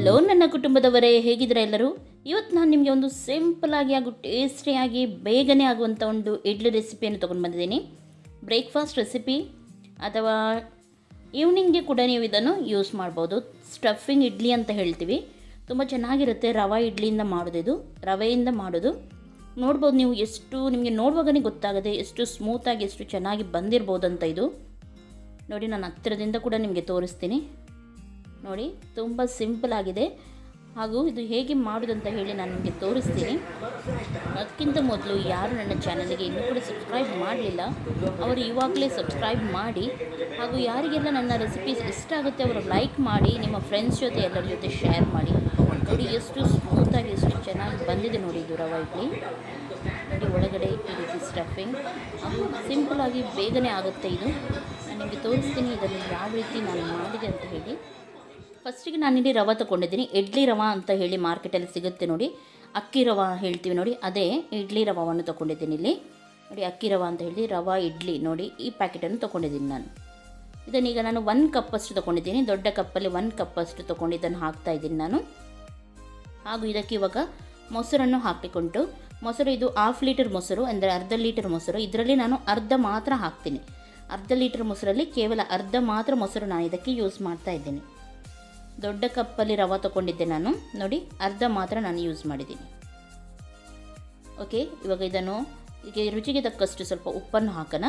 hello ನನ್ನ ಕುಟುಂಬದವರೇ ಹೇಗಿದ್ದೀರಾ ಎಲ್ಲರೂ ಇವತ್ತು ನಾನು ನಿಮಗೆ ಒಂದು ಸಿಂಪಲಾಗಿ ಹಾಗೂ ಟೇಸ್ಟಿಯಾಗಿ ಬೇಗನೆ ಆಗುವಂಥ ಒಂದು ಇಡ್ಲಿ ರೆಸಿಪಿಯನ್ನು ತೊಗೊಂಡು ಬಂದಿದ್ದೀನಿ ಬ್ರೇಕ್ಫಾಸ್ಟ್ ರೆಸಿಪಿ ಅಥವಾ ಈವ್ನಿಂಗ್ಗೆ ಕೂಡ ನೀವು ಇದನ್ನು ಯೂಸ್ ಮಾಡ್ಬೋದು ಸ್ಟಫಿಂಗ್ ಇಡ್ಲಿ ಅಂತ ಹೇಳ್ತೀವಿ ತುಂಬ ಚೆನ್ನಾಗಿರುತ್ತೆ ರವೆ ಇಡ್ಲಿಯಿಂದ ಮಾಡೋದು ಇದು ರವೆಯಿಂದ ಮಾಡೋದು ನೋಡ್ಬೋದು ನೀವು ಎಷ್ಟು ನಿಮಗೆ ನೋಡುವಾಗನೇ ಗೊತ್ತಾಗದೆ ಎಷ್ಟು ಸ್ಮೂತಾಗಿ ಎಷ್ಟು ಚೆನ್ನಾಗಿ ಬಂದಿರ್ಬೋದು ಅಂತ ಇದು ನೋಡಿ ನಾನು ಹತ್ತಿರದಿಂದ ಕೂಡ ನಿಮಗೆ ತೋರಿಸ್ತೀನಿ ನೋಡಿ ತುಂಬ ಸಿಂಪಲ್ ಆಗಿದೆ ಹಾಗೂ ಇದು ಹೇಗೆ ಮಾಡೋದಂತ ಹೇಳಿ ನಾನು ನಿಮಗೆ ತೋರಿಸ್ತೀನಿ ಅದಕ್ಕಿಂತ ಮೊದಲು ಯಾರು ನನ್ನ ಚಾನಲ್ಗೆ ಇನ್ನೂ ಕೂಡ ಸಬ್ಸ್ಕ್ರೈಬ್ ಮಾಡಲಿಲ್ಲ ಅವರು ಇವಾಗಲೇ ಸಬ್ಸ್ಕ್ರೈಬ್ ಮಾಡಿ ಹಾಗೂ ಯಾರಿಗೆಲ್ಲ ನನ್ನ ರೆಸಿಪೀಸ್ ಇಷ್ಟ ಆಗುತ್ತೆ ಅವರು ಲೈಕ್ ಮಾಡಿ ನಿಮ್ಮ ಫ್ರೆಂಡ್ಸ್ ಜೊತೆ ಎಲ್ಲರ ಜೊತೆ ಶೇರ್ ಮಾಡಿ ನೋಡಿ ಎಷ್ಟು ಸ್ಮೂತಾಗಿ ಎಷ್ಟು ಚೆನ್ನಾಗಿ ಬಂದಿದೆ ನೋಡಿ ಇದು ರವೆ ಇಡ್ಲಿ ನೋಡಿ ಒಳಗಡೆ ಈ ರೀತಿ ಸ್ಟಫಿಂಗ್ ಹಾಗೂ ಸಿಂಪಲಾಗಿ ಬೇಗನೆ ಆಗುತ್ತೆ ಇದು ನಾನು ನಿಮಗೆ ತೋರಿಸ್ತೀನಿ ಇದನ್ನು ಯಾವ ರೀತಿ ನಾನು ಮಾಡಿದೆ ಅಂತ ಹೇಳಿ ಫಸ್ಟಿಗೆ ನಾನಿಲ್ಲಿ ರವೆ ತೊಗೊಂಡಿದ್ದೀನಿ ಇಡ್ಲಿ ರವೆ ಅಂತ ಹೇಳಿ ಮಾರ್ಕೆಟಲ್ಲಿ ಸಿಗುತ್ತೆ ನೋಡಿ ಅಕ್ಕಿ ರವೆ ಹೇಳ್ತೀವಿ ನೋಡಿ ಅದೇ ಇಡ್ಲಿ ರವವನ್ನು ತೊಗೊಂಡಿದ್ದೀನಿ ಇಲ್ಲಿ ನೋಡಿ ಅಕ್ಕಿ ರವೆ ಅಂತ ಹೇಳಿ ರವೆ ಇಡ್ಲಿ ನೋಡಿ ಈ ಪ್ಯಾಕೆಟನ್ನು ತೊಗೊಂಡಿದ್ದೀನಿ ನಾನು ಇದನ್ನೀಗ ನಾನು ಒನ್ ಕಪ್ಪಷ್ಟು ತೊಗೊಂಡಿದ್ದೀನಿ ದೊಡ್ಡ ಕಪ್ಪಲ್ಲಿ ಒನ್ ಕಪ್ಪಷ್ಟು ತೊಗೊಂಡು ಇದನ್ನು ಹಾಕ್ತಾ ಇದ್ದೀನಿ ನಾನು ಹಾಗೂ ಇದಕ್ಕೆ ಇವಾಗ ಮೊಸರನ್ನು ಹಾಕಿಕೊಂಡು ಮೊಸರು ಇದು ಹಾಫ್ ಲೀಟರ್ ಮೊಸರು ಅಂದರೆ ಅರ್ಧ ಲೀಟರ್ ಮೊಸರು ಇದರಲ್ಲಿ ನಾನು ಅರ್ಧ ಮಾತ್ರ ಹಾಕ್ತೀನಿ ಅರ್ಧ ಲೀಟರ್ ಮೊಸರಲ್ಲಿ ಕೇವಲ ಅರ್ಧ ಮಾತ್ರ ಮೊಸರು ನಾನು ಇದಕ್ಕೆ ಯೂಸ್ ಮಾಡ್ತಾ ಇದ್ದೀನಿ ದೊಡ್ಡ ಕಪ್ಪಲ್ಲಿ ರವೆ ತೊಗೊಂಡಿದ್ದೆ ನಾನು ನೋಡಿ ಅರ್ಧ ಮಾತ್ರ ನಾನು ಯೂಸ್ ಮಾಡಿದ್ದೀನಿ ಓಕೆ ಇವಾಗ ಇದನ್ನು ಈಗ ರುಚಿಗೆ ತಕ್ಕಷ್ಟು ಸ್ವಲ್ಪ ಉಪ್ಪನ್ನು ಹಾಕೋಣ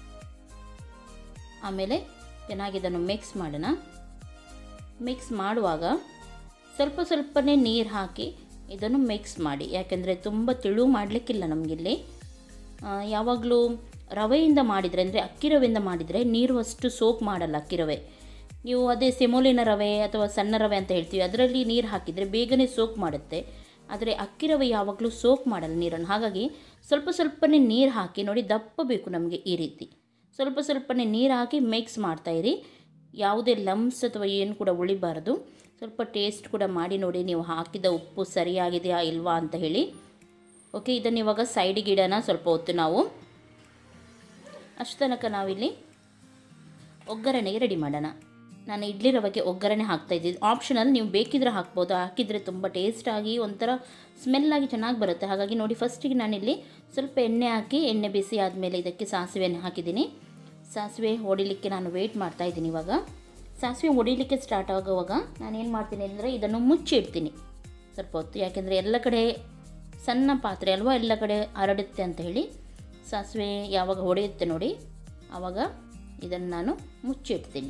ಆಮೇಲೆ ಚೆನ್ನಾಗಿ ಇದನ್ನು ಮಿಕ್ಸ್ ಮಾಡೋಣ ಮಿಕ್ಸ್ ಮಾಡುವಾಗ ಸ್ವಲ್ಪ ಸ್ವಲ್ಪನೇ ನೀರು ಹಾಕಿ ಇದನ್ನು ಮಿಕ್ಸ್ ಮಾಡಿ ಯಾಕೆಂದರೆ ತುಂಬ ತಿಳು ಮಾಡಲಿಕ್ಕಿಲ್ಲ ನಮಗಿಲ್ಲಿ ಯಾವಾಗಲೂ ರವೆಯಿಂದ ಮಾಡಿದರೆ ಅಂದರೆ ಅಕ್ಕಿ ರವೆಯಿಂದ ಮಾಡಿದರೆ ನೀರು ಅಷ್ಟು ಸೋಪ್ ಮಾಡಲ್ಲ ಅಕ್ಕಿ ರವೆ ನೀವು ಅದೇ ಸೆಮೋಲಿನ ರವೆ ಅಥವಾ ಸಣ್ಣ ರವೆ ಅಂತ ಹೇಳ್ತೀವಿ ಅದರಲ್ಲಿ ನೀರು ಹಾಕಿದರೆ ಬೇಗನೆ ಸೋಕ್ ಮಾಡುತ್ತೆ ಆದರೆ ಅಕ್ಕಿ ರವೆ ಯಾವಾಗಲೂ ಸೋಕ್ ಮಾಡಲ್ಲ ನೀರನ್ನು ಹಾಗಾಗಿ ಸ್ವಲ್ಪ ಸ್ವಲ್ಪನೇ ನೀರು ಹಾಕಿ ನೋಡಿ ದಪ್ಪ ಬೇಕು ನಮಗೆ ಈ ರೀತಿ ಸ್ವಲ್ಪ ಸ್ವಲ್ಪನೇ ನೀರು ಹಾಕಿ ಮಿಕ್ಸ್ ಮಾಡ್ತಾಯಿರಿ ಯಾವುದೇ ಲಮ್ಸ್ ಅಥವಾ ಏನು ಕೂಡ ಉಳಿಬಾರ್ದು ಸ್ವಲ್ಪ ಟೇಸ್ಟ್ ಕೂಡ ಮಾಡಿ ನೋಡಿ ನೀವು ಹಾಕಿದ ಉಪ್ಪು ಸರಿಯಾಗಿದೆಯಾ ಇಲ್ವಾ ಅಂತ ಹೇಳಿ ಓಕೆ ಇದನ್ನು ಇವಾಗ ಸೈಡಿಗೆ ಇಡೋಣ ಸ್ವಲ್ಪ ಹೊತ್ತು ನಾವು ಅಷ್ಟು ತನಕ ನಾವಿಲ್ಲಿ ಒಗ್ಗರಣೆಗೆ ರೆಡಿ ಮಾಡೋಣ ನಾನು ಇಡ್ಲಿ ರವೆಗೆ ಒಗ್ಗರಣೆ ಹಾಕ್ತಾ ಇದ್ದೀನಿ ಆಪ್ಷನಲ್ ನೀವು ಬೇಕಿದ್ರೆ ಹಾಕ್ಬೋದು ಹಾಕಿದರೆ ತುಂಬ ಟೇಸ್ಟಾಗಿ ಒಂಥರ ಸ್ಮೆಲ್ಲಾಗಿ ಚೆನ್ನಾಗಿ ಬರುತ್ತೆ ಹಾಗಾಗಿ ನೋಡಿ ಫಸ್ಟಿಗೆ ನಾನಿಲ್ಲಿ ಸ್ವಲ್ಪ ಎಣ್ಣೆ ಹಾಕಿ ಎಣ್ಣೆ ಬಿಸಿ ಆದಮೇಲೆ ಇದಕ್ಕೆ ಸಾಸಿವೆಯನ್ನು ಹಾಕಿದ್ದೀನಿ ಸಾಸಿವೆ ಹೊಡಿಲಿಕ್ಕೆ ನಾನು ವೆಯ್ಟ್ ಮಾಡ್ತಾ ಇದ್ದೀನಿ ಇವಾಗ ಸಾಸಿವೆ ಹೊಡಿಲಿಕ್ಕೆ ಸ್ಟಾರ್ಟ್ ಆಗುವಾಗ ನಾನು ಏನು ಮಾಡ್ತೀನಿ ಅಂದರೆ ಇದನ್ನು ಮುಚ್ಚಿಡ್ತೀನಿ ಸ್ವಲ್ಪ ಹೊತ್ತು ಯಾಕೆಂದರೆ ಎಲ್ಲ ಕಡೆ ಸಣ್ಣ ಪಾತ್ರೆ ಅಲ್ವಾ ಎಲ್ಲ ಕಡೆ ಹರಡುತ್ತೆ ಅಂತ ಹೇಳಿ ಸಾಸಿವೆ ಯಾವಾಗ ಹೊಡೆಯುತ್ತೆ ನೋಡಿ ಆವಾಗ ಇದನ್ನು ನಾನು ಮುಚ್ಚಿಡ್ತೀನಿ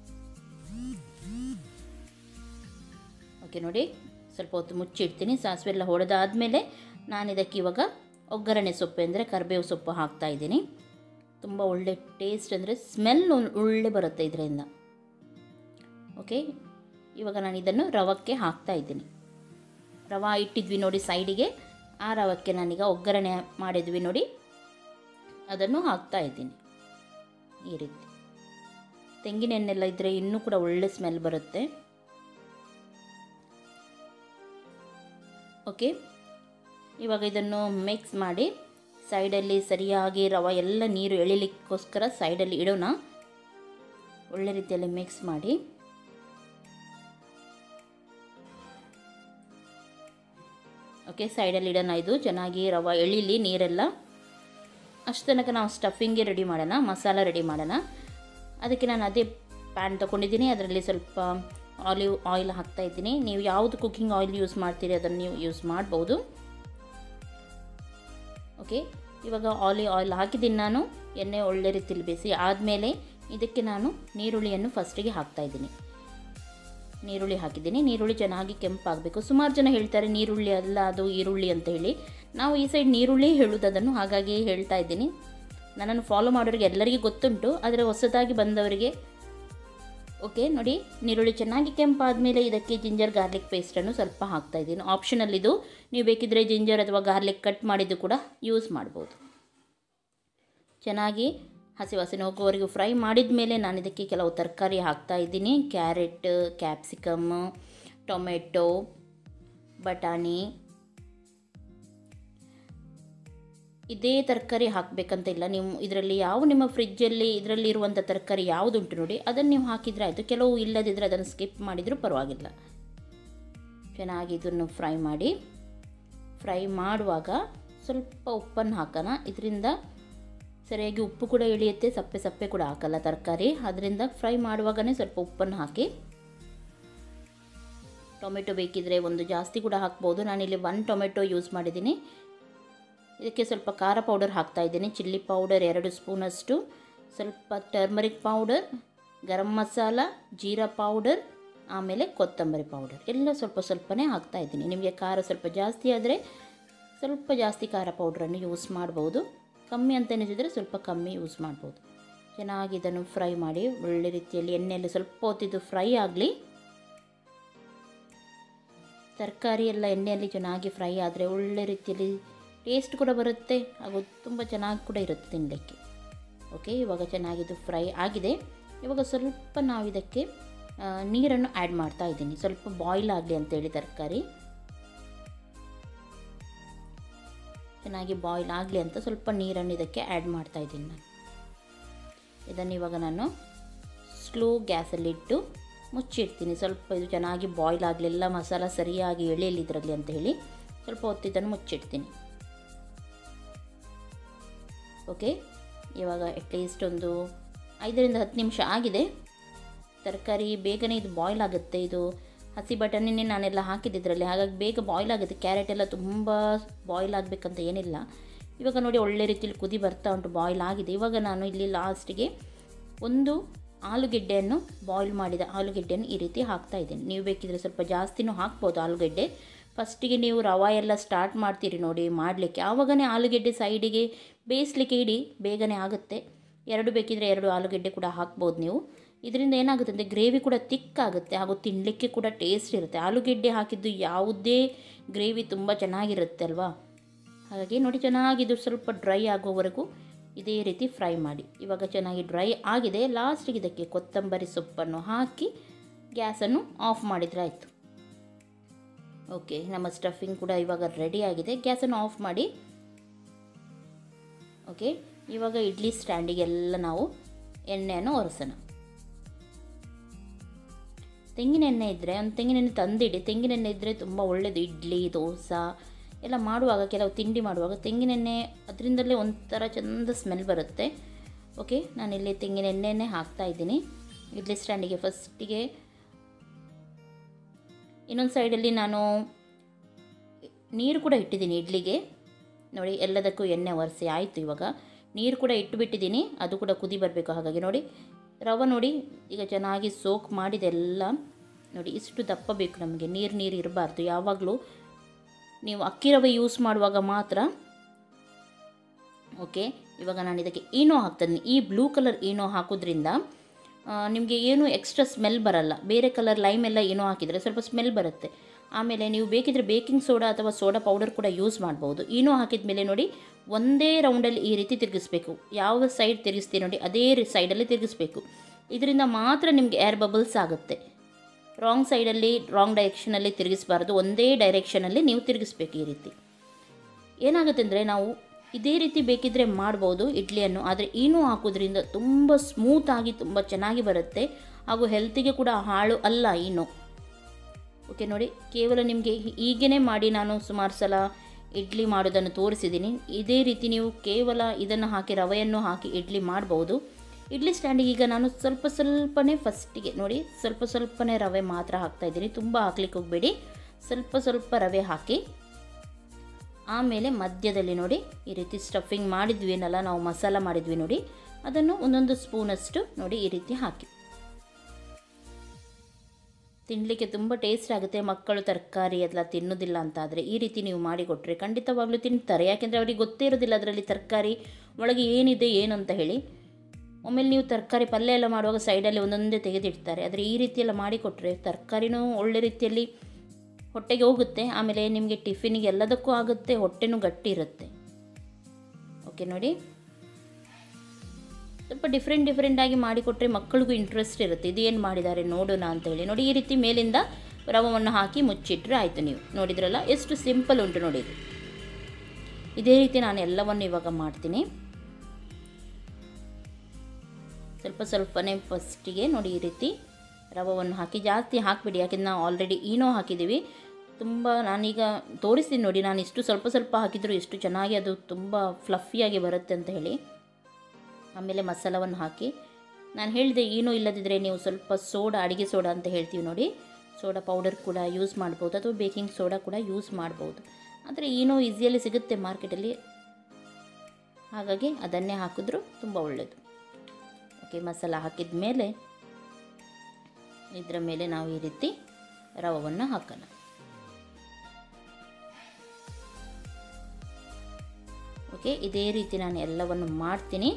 ಓಕೆ ನೋಡಿ ಸ್ವಲ್ಪ ಹೊತ್ತು ಮುಚ್ಚಿಡ್ತೀನಿ ಸಾಸಿವೆ ಎಲ್ಲ ಹೊಡೆದಾದಮೇಲೆ ನಾನು ಇದಕ್ಕೆ ಇವಾಗ ಒಗ್ಗರಣೆ ಸೊಪ್ಪು ಅಂದರೆ ಕರಿಬೇವು ಸೊಪ್ಪು ಹಾಕ್ತಾ ಇದ್ದೀನಿ ತುಂಬ ಒಳ್ಳೆ ಟೇಸ್ಟ್ ಅಂದರೆ ಸ್ಮೆಲ್ ಒಳ್ಳೆ ಬರುತ್ತೆ ಇದರಿಂದ ಓಕೆ ಇವಾಗ ನಾನು ಇದನ್ನು ರವಕ್ಕೆ ಹಾಕ್ತಾ ಇದ್ದೀನಿ ರವೆ ಇಟ್ಟಿದ್ವಿ ನೋಡಿ ಸೈಡಿಗೆ ಆ ರವಕ್ಕೆ ನಾನೀಗ ಒಗ್ಗರಣೆ ಮಾಡಿದ್ವಿ ನೋಡಿ ಅದನ್ನು ಹಾಕ್ತಾ ಇದ್ದೀನಿ ಈ ರೀತಿ ತೆಂಗಿನ ಎಣ್ಣೆಲ್ಲ ಇದ್ದರೆ ಇನ್ನೂ ಕೂಡ ಒಳ್ಳೆ ಸ್ಮೆಲ್ ಬರುತ್ತೆ ಓಕೆ ಇವಾಗ ಇದನ್ನು ಮಿಕ್ಸ್ ಮಾಡಿ ಸೈಡಲ್ಲಿ ಸರಿಯಾಗಿ ರವೆ ಎಲ್ಲ ನೀರು ಎಳಿಲಿಕ್ಕೋಸ್ಕರ ಸೈಡಲ್ಲಿ ಇಡೋಣ ಒಳ್ಳೆ ರೀತಿಯಲ್ಲಿ ಮಿಕ್ಸ್ ಮಾಡಿ ಓಕೆ ಸೈಡಲ್ಲಿ ಇಡೋಣ ಇದು ಚೆನ್ನಾಗಿ ರವೆ ಎಳಿಲಿ ನೀರೆಲ್ಲ ಅಷ್ಟು ತನಕ ನಾವು ಸ್ಟಫಿಂಗ್ಗೆ ರೆಡಿ ಮಾಡೋಣ ಮಸಾಲ ರೆಡಿ ಮಾಡೋಣ ಅದಕ್ಕೆ ನಾನು ಅದೇ ಪ್ಯಾನ್ ತೊಗೊಂಡಿದ್ದೀನಿ ಅದರಲ್ಲಿ ಸ್ವಲ್ಪ ಆಲಿವ್ ಆಯಿಲ್ ಹಾಕ್ತಾ ಇದ್ದೀನಿ ನೀವು ಯಾವುದು ಕುಕ್ಕಿಂಗ್ ಆಯಿಲ್ ಯೂಸ್ ಮಾಡ್ತೀರಿ ಅದನ್ನು ನೀವು ಯೂಸ್ ಮಾಡ್ಬೋದು ಓಕೆ ಇವಾಗ ಆಲಿವ್ ಆಯಿಲ್ ಹಾಕಿದ್ದೀನಿ ನಾನು ಎಣ್ಣೆ ಒಳ್ಳೆ ರೀತಿಲಿ ಬೇಯಿಸಿ ಆದಮೇಲೆ ಇದಕ್ಕೆ ನಾನು ನೀರುಳ್ಳಿಯನ್ನು ಫಸ್ಟಿಗೆ ಹಾಕ್ತಾಯಿದ್ದೀನಿ ನೀರುಳ್ಳಿ ಹಾಕಿದ್ದೀನಿ ನೀರುಳ್ಳಿ ಚೆನ್ನಾಗಿ ಕೆಂಪಾಗಬೇಕು ಸುಮಾರು ಜನ ಹೇಳ್ತಾರೆ ನೀರುಳ್ಳಿ ಅಲ್ಲ ಅದು ಈರುಳ್ಳಿ ಅಂತ ಹೇಳಿ ನಾವು ಈ ಸೈಡ್ ನೀರುಳ್ಳಿ ಹೇಳೋದು ಅದನ್ನು ಹಾಗಾಗಿ ಹೇಳ್ತಾ ಇದ್ದೀನಿ ನನ್ನನ್ನು ಫಾಲೋ ಮಾಡೋರಿಗೆ ಎಲ್ಲರಿಗೂ ಗೊತ್ತುಂಟು ಆದರೆ ಹೊಸದಾಗಿ ಬಂದವರಿಗೆ ಓಕೆ ನೋಡಿ ನೀರುಳ್ಳಿ ಚೆನ್ನಾಗಿ ಕೆಂಪಾದಮೇಲೆ ಇದಕ್ಕೆ ಜಿಂಜರ್ ಗಾರ್ಲಿಕ್ ಪೇಸ್ಟನ್ನು ಸ್ವಲ್ಪ ಹಾಕ್ತಾ ಇದ್ದೀನಿ ಆಪ್ಷನಲ್ ಇದು ನೀವು ಬೇಕಿದ್ದರೆ ಜಿಂಜರ್ ಅಥವಾ ಗಾರ್ಲಿಕ್ ಕಟ್ ಮಾಡಿದ್ದು ಕೂಡ ಯೂಸ್ ಮಾಡ್ಬೋದು ಚೆನ್ನಾಗಿ ಹಸಿ ವಾಸನೆ ಹೋಗುವವರೆಗೂ ಫ್ರೈ ಮಾಡಿದ ಮೇಲೆ ನಾನು ಇದಕ್ಕೆ ಕೆಲವು ತರಕಾರಿ ಹಾಕ್ತಾ ಇದ್ದೀನಿ ಕ್ಯಾರೆಟ್ ಕ್ಯಾಪ್ಸಿಕಮ್ ಟೊಮೆಟೊ ಬಟಾಣಿ ಇದೇ ತರಕಾರಿ ಹಾಕಬೇಕಂತ ಇಲ್ಲ ನೀವು ಇದರಲ್ಲಿ ಯಾವ ನಿಮ್ಮ ಫ್ರಿಜ್ಜಲ್ಲಿ ಇದರಲ್ಲಿ ಇರುವಂಥ ತರಕಾರಿ ಯಾವುದುಂಟು ನೋಡಿ ಅದನ್ನು ನೀವು ಹಾಕಿದರೆ ಆಯಿತು ಕೆಲವು ಇಲ್ಲದಿದ್ದರೆ ಅದನ್ನು ಸ್ಕಿಪ್ ಮಾಡಿದರೂ ಪರವಾಗಿಲ್ಲ ಚೆನ್ನಾಗಿ ಇದನ್ನು ಫ್ರೈ ಮಾಡಿ ಫ್ರೈ ಮಾಡುವಾಗ ಸ್ವಲ್ಪ ಉಪ್ಪನ್ನು ಹಾಕೋಣ ಇದರಿಂದ ಸರಿಯಾಗಿ ಉಪ್ಪು ಕೂಡ ಇಳಿಯುತ್ತೆ ಸಪ್ಪೆ ಸಪ್ಪೆ ಕೂಡ ಹಾಕಲ್ಲ ತರಕಾರಿ ಅದರಿಂದ ಫ್ರೈ ಮಾಡುವಾಗನೇ ಸ್ವಲ್ಪ ಉಪ್ಪನ್ನು ಹಾಕಿ ಟೊಮೆಟೊ ಬೇಕಿದ್ರೆ ಒಂದು ಜಾಸ್ತಿ ಕೂಡ ಹಾಕ್ಬೋದು ನಾನಿಲ್ಲಿ ಒನ್ ಟೊಮೆಟೊ ಯೂಸ್ ಮಾಡಿದ್ದೀನಿ ಇದಕ್ಕೆ ಸ್ವಲ್ಪ ಖಾರ ಪೌಡರ್ ಹಾಕ್ತಾ ಇದ್ದೀನಿ ಚಿಲ್ಲಿ ಪೌಡರ್ ಎರಡು ಸ್ಪೂನಷ್ಟು ಸ್ವಲ್ಪ turmeric powder garam masala jeera powder ಆಮೇಲೆ ಕೊತ್ತಂಬರಿ ಪೌಡರ್ ಎಲ್ಲ ಸ್ವಲ್ಪ ಸ್ವಲ್ಪನೇ ಹಾಕ್ತಾ ಇದ್ದೀನಿ ನಿಮಗೆ ಖಾರ ಸ್ವಲ್ಪ ಜಾಸ್ತಿ ಆದರೆ ಸ್ವಲ್ಪ ಜಾಸ್ತಿ ಖಾರ ಪೌಡ್ರನ್ನು ಯೂಸ್ ಮಾಡ್ಬೋದು ಕಮ್ಮಿ ಅಂತ ಅನಿಸಿದರೆ ಸ್ವಲ್ಪ ಕಮ್ಮಿ ಯೂಸ್ ಮಾಡ್ಬೋದು ಚೆನ್ನಾಗಿ ಇದನ್ನು ಫ್ರೈ ಮಾಡಿ ಒಳ್ಳೆ ರೀತಿಯಲ್ಲಿ ಎಣ್ಣೆಯಲ್ಲಿ ಸ್ವಲ್ಪ ಹೊತ್ತಿದ್ದು ಫ್ರೈ ಆಗಲಿ ತರಕಾರಿ ಎಲ್ಲ ಎಣ್ಣೆಯಲ್ಲಿ ಚೆನ್ನಾಗಿ ಫ್ರೈ ಆದರೆ ಒಳ್ಳೆ ರೀತಿಯಲ್ಲಿ ಟೇಸ್ಟ್ ಕೂಡ ಬರುತ್ತೆ ಹಾಗೂ ತುಂಬ ಚೆನ್ನಾಗಿ ಕೂಡ ಇರುತ್ತೆ ತಿನ್ನಲಿಕ್ಕೆ ಓಕೆ ಇವಾಗ ಚೆನ್ನಾಗಿದ್ದು ಫ್ರೈ ಆಗಿದೆ ಇವಾಗ ಸ್ವಲ್ಪ ನಾವು ಇದಕ್ಕೆ ಆ, ನೀರನ್ನು ಆ್ಯಡ್ ಮಾಡ್ತಾ ಇದ್ದೀನಿ ಸ್ವಲ್ಪ ಬಾಯ್ಲ್ ಆಗಲಿ ಅಂತೇಳಿ ತರಕಾರಿ ಚೆನ್ನಾಗಿ ಬಾಯ್ಲ್ ಆಗಲಿ ಅಂತ ಸ್ವಲ್ಪ ನೀರನ್ನು ಇದಕ್ಕೆ ಆ್ಯಡ್ ಮಾಡ್ತಾ ಇದ್ದೀನಿ ನಾನು ಇದನ್ನು ಇವಾಗ ನಾನು ಸ್ಲೋ ಗ್ಯಾಸಲ್ಲಿಟ್ಟು ಮುಚ್ಚಿಡ್ತೀನಿ ಸ್ವಲ್ಪ ಇದು ಚೆನ್ನಾಗಿ ಬಾಯ್ಲ್ ಆಗಲಿಲ್ಲ ಮಸಾಲ ಸರಿಯಾಗಿ ಎಳೆಯಲಿ ಇದರಲ್ಲಿ ಅಂತ ಹೇಳಿ ಸ್ವಲ್ಪ ಹೊತ್ತು ಇದನ್ನು ಮುಚ್ಚಿಡ್ತೀನಿ ಓಕೆ ಇವಾಗ ಅಟ್ಲೀಸ್ಟ್ ಒಂದು ಐದರಿಂದ ಹತ್ತು ನಿಮಿಷ ಆಗಿದೆ ತರಕಾರಿ ಬೇಗನೆ ಇದು ಬಾಯ್ಲ್ ಆಗುತ್ತೆ ಇದು ಹಸಿ ಬಟಾಣಿನೇ ನಾನೆಲ್ಲ ಹಾಕಿದ್ದೆ ಇದರಲ್ಲಿ ಹಾಗಾಗಿ ಬೇಗ ಬಾಯ್ಲ್ ಆಗುತ್ತೆ ಕ್ಯಾರೆಟ್ ಎಲ್ಲ ತುಂಬ ಬಾಯ್ಲ್ ಆಗಬೇಕಂತ ಏನಿಲ್ಲ ಇವಾಗ ನೋಡಿ ಒಳ್ಳೆ ರೀತಿಯಲ್ಲಿ ಕುದಿ ಬರ್ತಾ ಉಂಟು ಬಾಯ್ಲ್ ಆಗಿದೆ ಇವಾಗ ನಾನು ಇಲ್ಲಿ ಲಾಸ್ಟಿಗೆ ಒಂದು ಆಲೂಗೆಡ್ಡೆಯನ್ನು ಬಾಯ್ಲ್ ಮಾಡಿದ ಆಲೂಗೆಡ್ಡೆಯನ್ನು ಈ ರೀತಿ ಹಾಕ್ತಾ ಇದ್ದೀನಿ ನೀವು ಬೇಕಿದ್ರೆ ಸ್ವಲ್ಪ ಜಾಸ್ತಿನೂ ಹಾಕ್ಬೋದು ಆಲೂಗೆಡ್ಡೆ ಫಸ್ಟಿಗೆ ನೀವು ರವೆ ಎಲ್ಲ ಸ್ಟಾರ್ಟ್ ಮಾಡ್ತೀರಿ ನೋಡಿ ಮಾಡಲಿಕ್ಕೆ ಆವಾಗನೇ ಆಲೂಗೆಡ್ಡೆ ಸೈಡಿಗೆ ಬೇಯಿಸ್ಲಿಕ್ಕೆ ಇಡಿ ಬೇಗನೆ ಆಗುತ್ತೆ ಎರಡು ಬೇಕಿದ್ರೆ ಎರಡು ಆಲೂಗೆಡ್ಡೆ ಕೂಡ ಹಾಕ್ಬೋದು ನೀವು ಇದರಿಂದ ಏನಾಗುತ್ತೆ ಅಂದರೆ ಗ್ರೇವಿ ಕೂಡ ತಿಕ್ಕಾಗುತ್ತೆ ಹಾಗೂ ತಿನ್ನಲಿಕ್ಕೆ ಕೂಡ ಟೇಸ್ಟ್ ಇರುತ್ತೆ ಆಲೂಗೆಡ್ಡೆ ಹಾಕಿದ್ದು ಯಾವುದೇ ಗ್ರೇವಿ ತುಂಬ ಚೆನ್ನಾಗಿರುತ್ತೆ ಅಲ್ವಾ ಹಾಗಾಗಿ ನೋಡಿ ಚೆನ್ನಾಗಿದು ಸ್ವಲ್ಪ ಡ್ರೈ ಆಗೋವರೆಗೂ ಇದೇ ರೀತಿ ಫ್ರೈ ಮಾಡಿ ಇವಾಗ ಚೆನ್ನಾಗಿ ಡ್ರೈ ಆಗಿದೆ ಲಾಸ್ಟಿಗೆ ಇದಕ್ಕೆ ಕೊತ್ತಂಬರಿ ಸೊಪ್ಪನ್ನು ಹಾಕಿ ಗ್ಯಾಸನ್ನು ಆಫ್ ಮಾಡಿದರೆ ಆಯಿತು ಓಕೆ ನಮ್ಮ ಸ್ಟಫಿಂಗ್ ಕೂಡ ಇವಾಗ ರೆಡಿ ಆಗಿದೆ ಗ್ಯಾಸನ್ನು ಆಫ್ ಮಾಡಿ ಓಕೆ ಇವಾಗ ಇಡ್ಲಿ ಸ್ಟ್ಯಾಂಡಿಗೆಲ್ಲ ನಾವು ಎಣ್ಣೆಯನ್ನು ಒರೆಸೋಣ ತೆಂಗಿನ ಎಣ್ಣೆ ಇದ್ದರೆ ಒಂದು ತೆಂಗಿನ ಎಣ್ಣೆ ತಂದಿಡಿ ತೆಂಗಿನ ಎಣ್ಣೆ ಇದ್ದರೆ ತುಂಬ ಒಳ್ಳೆಯದು ಇಡ್ಲಿ ದೋಸೆ ಎಲ್ಲ ಮಾಡುವಾಗ ಕೆಲವು ತಿಂಡಿ ಮಾಡುವಾಗ ತೆಂಗಿನೆಣ್ಣೆ ಅದರಿಂದಲೇ ಒಂಥರ ಚಂದ ಸ್ಮೆಲ್ ಬರುತ್ತೆ ಓಕೆ ನಾನಿಲ್ಲಿ ತೆಂಗಿನ ಎಣ್ಣೆನೇ ಹಾಕ್ತಾ ಇದ್ದೀನಿ ಇಡ್ಲಿ ಸ್ಟ್ಯಾಂಡಿಗೆ ಫಸ್ಟಿಗೆ ಇನ್ನೊಂದು ಸೈಡಲ್ಲಿ ನಾನು ನೀರು ಕೂಡ ಇಟ್ಟಿದ್ದೀನಿ ಇಡ್ಲಿಗೆ ನೋಡಿ ಎಲ್ಲದಕ್ಕೂ ಎಣ್ಣೆ ಒರೆಸಿ ಆಯಿತು ಇವಾಗ ನೀರು ಕೂಡ ಇಟ್ಟುಬಿಟ್ಟಿದ್ದೀನಿ ಅದು ಕೂಡ ಕುದಿ ಬರಬೇಕು ಹಾಗಾಗಿ ನೋಡಿ ರವೆ ನೋಡಿ ಈಗ ಚೆನ್ನಾಗಿ ಸೋಕ್ ಮಾಡಿದೆ ಎಲ್ಲ ನೋಡಿ ಇಷ್ಟು ದಪ್ಪ ಬೇಕು ನಮಗೆ ನೀರು ನೀರು ಇರಬಾರ್ದು ಯಾವಾಗಲೂ ನೀವು ಅಕ್ಕಿ ರವೆ ಯೂಸ್ ಮಾಡುವಾಗ ಮಾತ್ರ ಓಕೆ ಇವಾಗ ನಾನು ಇದಕ್ಕೆ ಈನೋ ಹಾಕ್ತೀನಿ ಈ ಬ್ಲೂ ಕಲರ್ ಈನೋ ಹಾಕೋದ್ರಿಂದ ನಿಮಗೆ ಏನು ಎಕ್ಸ್ಟ್ರಾ ಸ್ಮೆಲ್ ಬರಲ್ಲ ಬೇರೆ ಕಲರ್ ಲೈಮ್ ಎಲ್ಲ ಏನೋ ಹಾಕಿದರೆ ಸ್ವಲ್ಪ ಸ್ಮೆಲ್ ಬರುತ್ತೆ ಆಮೇಲೆ ನೀವು ಬೇಕಿದ್ರೆ ಬೇಕಿಂಗ್ ಸೋಡಾ ಅಥವಾ ಸೋಡಾ ಪೌಡರ್ ಕೂಡ ಯೂಸ್ ಮಾಡ್ಬೋದು ಈನೋ ಹಾಕಿದ ಮೇಲೆ ನೋಡಿ ಒಂದೇ ರೌಂಡಲ್ಲಿ ಈ ರೀತಿ ತಿರುಗಿಸ್ಬೇಕು ಯಾವ ಸೈಡ್ ತಿರುಗಿಸ್ತೀವಿ ನೋಡಿ ಅದೇ ಸೈಡಲ್ಲಿ ತಿರುಗಿಸ್ಬೇಕು ಇದರಿಂದ ಮಾತ್ರ ನಿಮಗೆ ಏರ್ ಬಬಲ್ಸ್ ಆಗುತ್ತೆ ರಾಂಗ್ ಸೈಡಲ್ಲಿ ರಾಂಗ್ ಡೈರೆಕ್ಷನಲ್ಲಿ ತಿರುಗಿಸಬಾರ್ದು ಒಂದೇ ಡೈರೆಕ್ಷನಲ್ಲಿ ನೀವು ತಿರುಗಿಸ್ಬೇಕು ಈ ರೀತಿ ಏನಾಗುತ್ತೆ ಅಂದರೆ ನಾವು ಇದೇ ರೀತಿ ಬೇಕಿದ್ದರೆ ಮಾಡ್ಬೋದು ಇಡ್ಲಿಯನ್ನು ಆದರೆ ಈನೂ ಹಾಕೋದ್ರಿಂದ ತುಂಬ ಸ್ಮೂತಾಗಿ ತುಂಬ ಚೆನ್ನಾಗಿ ಬರುತ್ತೆ ಹಾಗೂ ಹೆಲ್ತಿಗೆ ಕೂಡ ಹಾಳು ಅಲ್ಲ ಈನು ಓಕೆ ನೋಡಿ ಕೇವಲ ನಿಮಗೆ ಹೀಗೇ ಮಾಡಿ ನಾನು ಸುಮಾರು ಸಲ ಇಡ್ಲಿ ಮಾಡೋದನ್ನು ತೋರಿಸಿದ್ದೀನಿ ಇದೇ ರೀತಿ ನೀವು ಕೇವಲ ಇದನ್ನು ಹಾಕಿ ರವೆಯನ್ನು ಹಾಕಿ ಇಡ್ಲಿ ಮಾಡ್ಬೋದು ಇಡ್ಲಿ ಸ್ಟ್ಯಾಂಡಿಗೆ ಈಗ ನಾನು ಸ್ವಲ್ಪ ಸ್ವಲ್ಪನೇ ಫಸ್ಟಿಗೆ ನೋಡಿ ಸ್ವಲ್ಪ ಸ್ವಲ್ಪನೇ ರವೆ ಮಾತ್ರ ಹಾಕ್ತಾಯಿದ್ದೀನಿ ತುಂಬ ಹಾಕ್ಲಿಕ್ಕೆ ಹೋಗಬೇಡಿ ಸ್ವಲ್ಪ ಸ್ವಲ್ಪ ರವೆ ಹಾಕಿ ಆಮೇಲೆ ಮಧ್ಯದಲ್ಲಿ ನೋಡಿ ಈ ರೀತಿ ಸ್ಟಫಿಂಗ್ ಮಾಡಿದ್ವಿ ಏನಲ್ಲ ನಾವು ಮಸಾಲ ಮಾಡಿದ್ವಿ ನೋಡಿ ಅದನ್ನು ಒಂದೊಂದು ಸ್ಪೂನಷ್ಟು ನೋಡಿ ಈ ರೀತಿ ಹಾಕಿ ತಿನ್ನಲಿಕ್ಕೆ ತುಂಬ ಟೇಸ್ಟ್ ಆಗುತ್ತೆ ಮಕ್ಕಳು ತರಕಾರಿ ಎಲ್ಲ ತಿನ್ನೋದಿಲ್ಲ ಅಂತಾದರೆ ಈ ರೀತಿ ನೀವು ಮಾಡಿಕೊಟ್ರೆ ಖಂಡಿತವಾಗ್ಲೂ ತಿಂತಾರೆ ಯಾಕೆಂದರೆ ಅವರಿಗೆ ಗೊತ್ತೇ ಇರೋದಿಲ್ಲ ಅದರಲ್ಲಿ ತರಕಾರಿ ಒಳಗೆ ಏನಿದೆ ಏನು ಅಂತ ಹೇಳಿ ಒಮ್ಮೆಲೆ ನೀವು ತರಕಾರಿ ಪಲ್ಯ ಎಲ್ಲ ಮಾಡುವಾಗ ಸೈಡಲ್ಲಿ ಒಂದೊಂದೇ ತೆಗೆದಿಡ್ತಾರೆ ಆದರೆ ಈ ರೀತಿ ಎಲ್ಲ ಮಾಡಿಕೊಟ್ರೆ ತರಕಾರಿನೂ ಒಳ್ಳೆ ರೀತಿಯಲ್ಲಿ ಹೊಟ್ಟೆಗೆ ಹೋಗುತ್ತೆ ಆಮೇಲೆ ನಿಮಗೆ ಟಿಫಿನಿಗೆ ಎಲ್ಲದಕ್ಕೂ ಆಗುತ್ತೆ ಹೊಟ್ಟೆನೂ ಗಟ್ಟಿ ಇರುತ್ತೆ ಓಕೆ ನೋಡಿ ಸ್ವಲ್ಪ ಡಿಫ್ರೆಂಟ್ ಡಿಫ್ರೆಂಟಾಗಿ ಮಾಡಿಕೊಟ್ರೆ ಮಕ್ಕಳಿಗೂ ಇಂಟ್ರೆಸ್ಟ್ ಇರುತ್ತೆ ಇದೇನು ಮಾಡಿದ್ದಾರೆ ನೋಡೋಣ ಅಂತ ಹೇಳಿ ನೋಡಿ ಈ ರೀತಿ ಮೇಲಿಂದ ರವವನ್ನು ಹಾಕಿ ಮುಚ್ಚಿಟ್ರೆ ಆಯಿತು ನೀವು ನೋಡಿದ್ರಲ್ಲ ಎಷ್ಟು ಸಿಂಪಲ್ ಉಂಟು ನೋಡಿ ಇದು ಇದೇ ರೀತಿ ನಾನು ಎಲ್ಲವನ್ನು ಇವಾಗ ಮಾಡ್ತೀನಿ ಸ್ವಲ್ಪ ಸ್ವಲ್ಪನೇ ಫಸ್ಟಿಗೆ ನೋಡಿ ಈ ರೀತಿ ರವವನ್ನು ಹಾಕಿ ಜಾಸ್ತಿ ಹಾಕಿಬಿಡಿ ಯಾಕೆಂದ್ರೆ ನಾವು ಆಲ್ರೆಡಿ ಈನೋ ಹಾಕಿದ್ದೀವಿ ತುಂಬ ನಾನೀಗ ತೋರಿಸ್ತೀನಿ ನೋಡಿ ನಾನು ಇಷ್ಟು ಸ್ವಲ್ಪ ಸ್ವಲ್ಪ ಹಾಕಿದರೂ ಎಷ್ಟು ಚೆನ್ನಾಗಿ ಅದು ತುಂಬ ಫ್ಲಫಿಯಾಗಿ ಬರುತ್ತೆ ಅಂತ ಹೇಳಿ ಆಮೇಲೆ ಮಸಾಲವನ್ನು ಹಾಕಿ ನಾನು ಹೇಳಿದೆ ಏನೂ ಇಲ್ಲದಿದ್ದರೆ ನೀವು ಸ್ವಲ್ಪ ಸೋಡಾ ಅಡುಗೆ ಸೋಡಾ ಅಂತ ಹೇಳ್ತೀವಿ ನೋಡಿ ಸೋಡಾ ಪೌಡರ್ ಕೂಡ ಯೂಸ್ ಮಾಡ್ಬೋದು ಅಥವಾ ಬೇಕಿಂಗ್ ಸೋಡಾ ಕೂಡ ಯೂಸ್ ಮಾಡ್ಬೋದು ಆದರೆ ಏನೋ ಈಸಿಯಲ್ಲಿ ಸಿಗುತ್ತೆ ಮಾರ್ಕೆಟಲ್ಲಿ ಹಾಗಾಗಿ ಅದನ್ನೇ ಹಾಕಿದ್ರೂ ತುಂಬ ಒಳ್ಳೆಯದು ಓಕೆ ಮಸಾಲ ಹಾಕಿದ ಮೇಲೆ ಇದರ ಮೇಲೆ ನಾವು ಈ ರೀತಿ ರವವನ್ನು ಹಾಕೋಣ ಓಕೆ ಇದೇ ರೀತಿ ನಾನು ಎಲ್ಲವನ್ನು ಮಾಡ್ತೀನಿ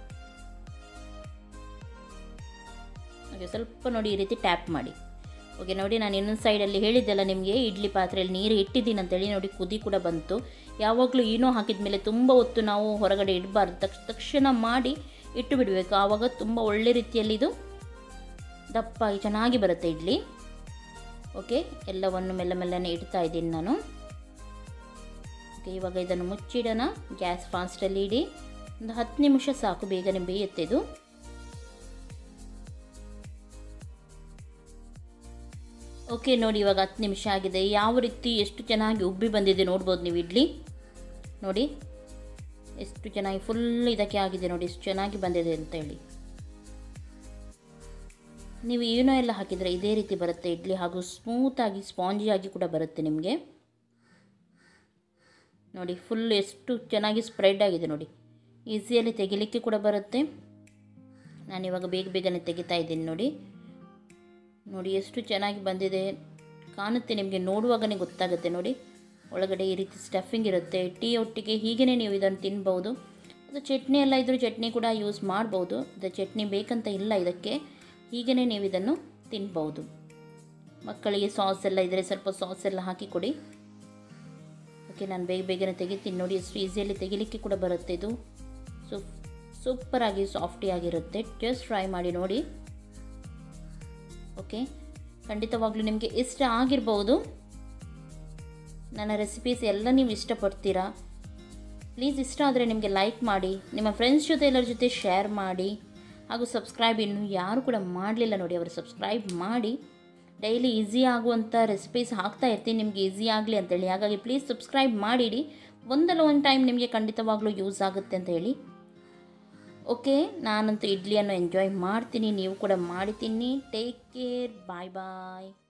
ಓಕೆ ಸ್ವಲ್ಪ ನೋಡಿ ಈ ರೀತಿ ಟ್ಯಾಪ್ ಮಾಡಿ ಓಕೆ ನೋಡಿ ನಾನು ಇನ್ನೊಂದು ಸೈಡಲ್ಲಿ ಹೇಳಿದ್ದೆಲ್ಲ ನಿಮಗೆ ಇಡ್ಲಿ ಪಾತ್ರೆಯಲ್ಲಿ ನೀರು ಇಟ್ಟಿದ್ದೀನಿ ಅಂತೇಳಿ ನೋಡಿ ಕುದಿ ಕೂಡ ಬಂತು ಯಾವಾಗಲೂ ಏನೋ ಹಾಕಿದ ಮೇಲೆ ತುಂಬ ಹೊತ್ತು ನಾವು ಹೊರಗಡೆ ಇಡಬಾರ್ದು ತಕ್ಷ ತಕ್ಷಣ ಮಾಡಿ ಇಟ್ಟು ಬಿಡಬೇಕು ಆವಾಗ ತುಂಬ ಒಳ್ಳೆ ರೀತಿಯಲ್ಲಿ ಇದು ದಪ್ಪಾಗಿ ಚೆನ್ನಾಗಿ ಬರುತ್ತೆ ಇಡ್ಲಿ ಓಕೆ ಎಲ್ಲವನ್ನು ಮೆಲ್ಲ ಮೆಲ್ಲನೆ ಇಡ್ತಾ ಇದ್ದೀನಿ ನಾನು ಓಕೆ ಇವಾಗ ಇದನ್ನು ಮುಚ್ಚಿಡೋಣ ಗ್ಯಾಸ್ ಫಾಸ್ಟಲ್ಲಿ ಇಡಿ ಒಂದು ಹತ್ತು ನಿಮಿಷ ಸಾಕು ಬೇಗನೆ ಬೇಯುತ್ತೆ ಇದು ಓಕೆ ನೋಡಿ ಇವಾಗ ಹತ್ತು ನಿಮಿಷ ಆಗಿದೆ ಯಾವ ರೀತಿ ಎಷ್ಟು ಚೆನ್ನಾಗಿ ಉಬ್ಬಿ ಬಂದಿದೆ ನೋಡ್ಬೋದು ನೀವು ಇಡ್ಲಿ ನೋಡಿ ಎಷ್ಟು ಚೆನ್ನಾಗಿ ಫುಲ್ ಇದಕ್ಕೆ ಆಗಿದೆ ನೋಡಿ ಎಷ್ಟು ಚೆನ್ನಾಗಿ ಬಂದಿದೆ ಅಂತ ಹೇಳಿ ನೀವು ಏನೋ ಎಲ್ಲ ಹಾಕಿದರೆ ಇದೇ ರೀತಿ ಬರುತ್ತೆ ಇಡ್ಲಿ ಹಾಗೂ ಸ್ಮೂತಾಗಿ ಸ್ಪಾಂಜಿಯಾಗಿ ಕೂಡ ಬರುತ್ತೆ ನಿಮಗೆ ನೋಡಿ ಫುಲ್ ಎಷ್ಟು ಚೆನ್ನಾಗಿ ಸ್ಪ್ರೆಡ್ ಆಗಿದೆ ನೋಡಿ ಈಸಿಯಲ್ಲಿ ತೆಗಿಲಿಕ್ಕೆ ಕೂಡ ಬರುತ್ತೆ ನಾನಿವಾಗ ಬೇಗ ಬೇಗನೆ ತೆಗಿತಾ ಇದ್ದೀನಿ ನೋಡಿ ನೋಡಿ ಎಷ್ಟು ಚೆನ್ನಾಗಿ ಬಂದಿದೆ ಕಾಣುತ್ತೆ ನಿಮಗೆ ನೋಡುವಾಗನೇ ಗೊತ್ತಾಗುತ್ತೆ ನೋಡಿ ಒಳಗಡೆ ಈ ರೀತಿ ಸ್ಟಫಿಂಗ್ ಇರುತ್ತೆ ಟೀ ಒಟ್ಟಿಗೆ ಹೀಗೇ ನೀವು ಇದನ್ನು ತಿನ್ಬೋದು ಅದು ಚಟ್ನಿ ಎಲ್ಲ ಇದ್ರೂ ಚಟ್ನಿ ಕೂಡ ಯೂಸ್ ಮಾಡ್ಬೋದು ಅದು ಚಟ್ನಿ ಬೇಕಂತ ಇಲ್ಲ ಇದಕ್ಕೆ ಹೀಗೇ ನೀವು ಇದನ್ನು ತಿನ್ಬೋದು ಮಕ್ಕಳಿಗೆ ಸಾಸ್ ಎಲ್ಲ ಇದ್ದರೆ ಸ್ವಲ್ಪ ಸಾಸ್ ಎಲ್ಲ ಹಾಕಿ ಕೊಡಿ ಓಕೆ ನಾನು ಬೇಗ ಬೇಗನೆ ತೆಗಿತೀನಿ ನೋಡಿ ಎಷ್ಟು ಈಸಿಯಲ್ಲಿ ತೆಗಿಲಿಕ್ಕೆ ಕೂಡ ಬರುತ್ತೆ ಇದು ಸೂಪ್ ಸೂಪರಾಗಿ ಸಾಫ್ಟಿಯಾಗಿರುತ್ತೆ ಜಸ್ಟ್ ಫ್ರೈ ಮಾಡಿ ನೋಡಿ ಓಕೆ ಖಂಡಿತವಾಗ್ಲೂ ನಿಮಗೆ ಇಷ್ಟ ಆಗಿರ್ಬೋದು ನನ್ನ ರೆಸಿಪೀಸ್ ಎಲ್ಲ ನೀವು ಇಷ್ಟಪಡ್ತೀರಾ ಪ್ಲೀಸ್ ಇಷ್ಟ ಆದರೆ ನಿಮಗೆ ಲೈಕ್ ಮಾಡಿ ನಿಮ್ಮ ಫ್ರೆಂಡ್ಸ್ ಜೊತೆ ಎಲ್ಲರ ಜೊತೆ ಶೇರ್ ಮಾಡಿ ಹಾಗೂ ಸಬ್ಸ್ಕ್ರೈಬ್ ಇನ್ನೂ ಯಾರು ಕೂಡ ಮಾಡಲಿಲ್ಲ ನೋಡಿ ಅವರು ಸಬ್ಸ್ಕ್ರೈಬ್ ಮಾಡಿ ಡೈಲಿ ಈಸಿ ಆಗುವಂಥ ರೆಸಿಪೀಸ್ ಹಾಕ್ತಾ ಇರ್ತೀನಿ ನಿಮಗೆ ಈಸಿ ಆಗಲಿ ಅಂತೇಳಿ ಹಾಗಾಗಿ ಪ್ಲೀಸ್ ಸಬ್ಸ್ಕ್ರೈಬ್ ಮಾಡಿಡಿ ಒಂದಲ್ಲ ಒಂದು ಟೈಮ್ ನಿಮಗೆ ಖಂಡಿತವಾಗ್ಲೂ ಯೂಸ್ ಆಗುತ್ತೆ ಅಂತ ಹೇಳಿ ಓಕೆ ನಾನಂತೂ ಇಡ್ಲಿಯನ್ನು ಎಂಜಾಯ್ ಮಾಡ್ತೀನಿ ನೀವು ಕೂಡ ಮಾಡಿ ತಿನ್ನಿ ಟೇಕ್ ಕೇರ್ ಬಾಯ್ ಬಾಯ್